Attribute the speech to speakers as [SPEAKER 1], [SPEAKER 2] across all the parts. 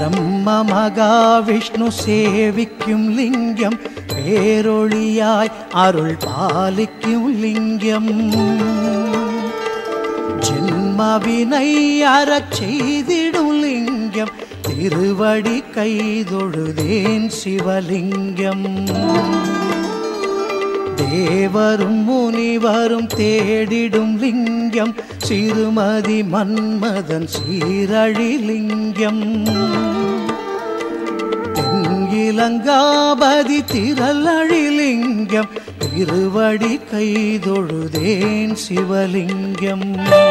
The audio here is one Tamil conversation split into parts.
[SPEAKER 1] பிரம்ம மகாவிஷ்ணு சேவிக்கும் லிங்கம் பேரொளியாய் அருள் பாலிக்கும் லிங்கம் ஜென்மவினை அறச் செய்திடும் லிங்கம் திருவடி கைதொழுதேன் சிவலிங்கம் தேவரும் முனிவரும் தேடிடும் லிங்கம் சிறுமதி மன்மதன் சீரழி லிங்கம் தென்கிலங்காபதி திரளழி லிங்கம் திருவடி கைதொழுதேன் சிவலிங்கம்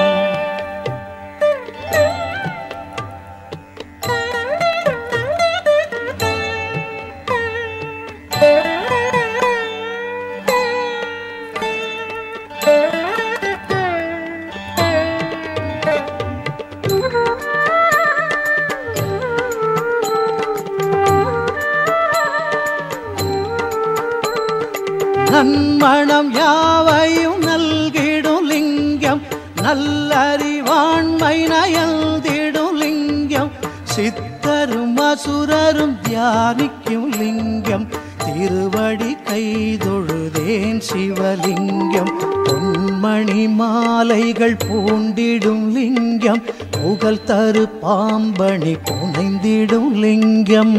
[SPEAKER 1] நன்மணம் யாவையும் நல்கிடும் லிங்கம் நல்லறிவாண்மை நயல்திடும் லிங்கம் சித்தரும் அசுரரும் தியானிக்கும் லிங்கம் திருவடி கைதொழுதேன் சிவலிங்கம் பொன்மணி மாலைகள் பூண்டிடும் லிங்கம் புகழ் தரு பாம்பணி புனைந்திடும் லிங்கம்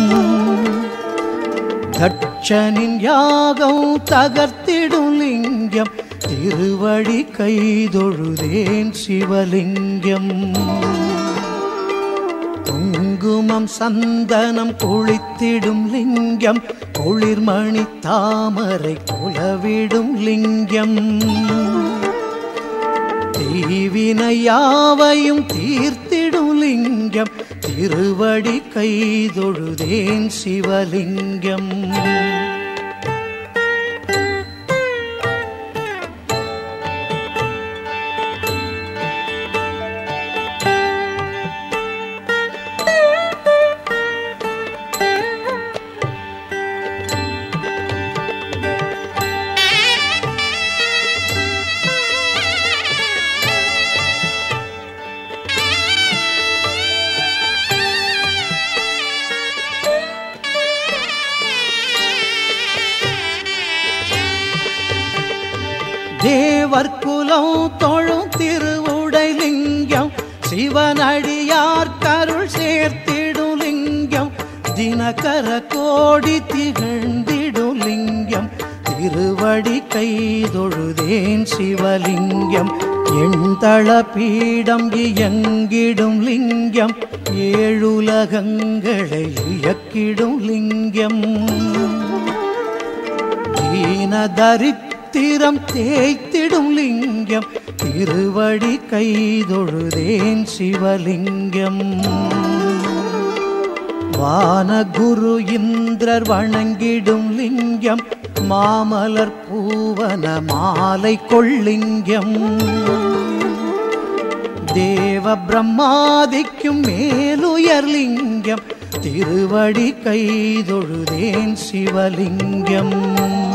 [SPEAKER 1] தட்சனின் யாகம் தகர்த்திடும் லிங்கம் திருவடி கைதொழுதேன் சிவலிங்கம் குங்குமம் சந்தனம் குளித்திடும் லிங்கம் குளிர்மணி தாமரை குலவிடும் லிங்கம் தீவினை யாவையும் தீர்த்திடும் லிங்கம் திருவடி கைதொழுதேன் சிவலிங்கம் தேவர் குலம் தொழும் திருவுடை லிங்கம் சிவனடியார் கருள் சேர்த்திடும் லிங்கம் தினகர கோடி திகழ்ந்திடும் லிங்கம் திருவடி கைதொழுதேன் சிவலிங்கம் எண்தள பீடம் இயங்கிடும் லிங்கம் ஏழுலகங்களை இயக்கிடும் லிங்கம் தீன தரித்திரம் தேய்த்திடும் லிங்கம் திருவடி கைதொழுதேன் சிவலிங்கம் வானகுரு இந்திரர் வணங்கிடும் லிங்கம் மாமலர் பூவன மாலை கொள்ளிங்கம் தேவ பிரம்மாதிக்கும் மேலுயர் லிங்கம் திருவடி கைதொழுதேன் சிவலிங்கம்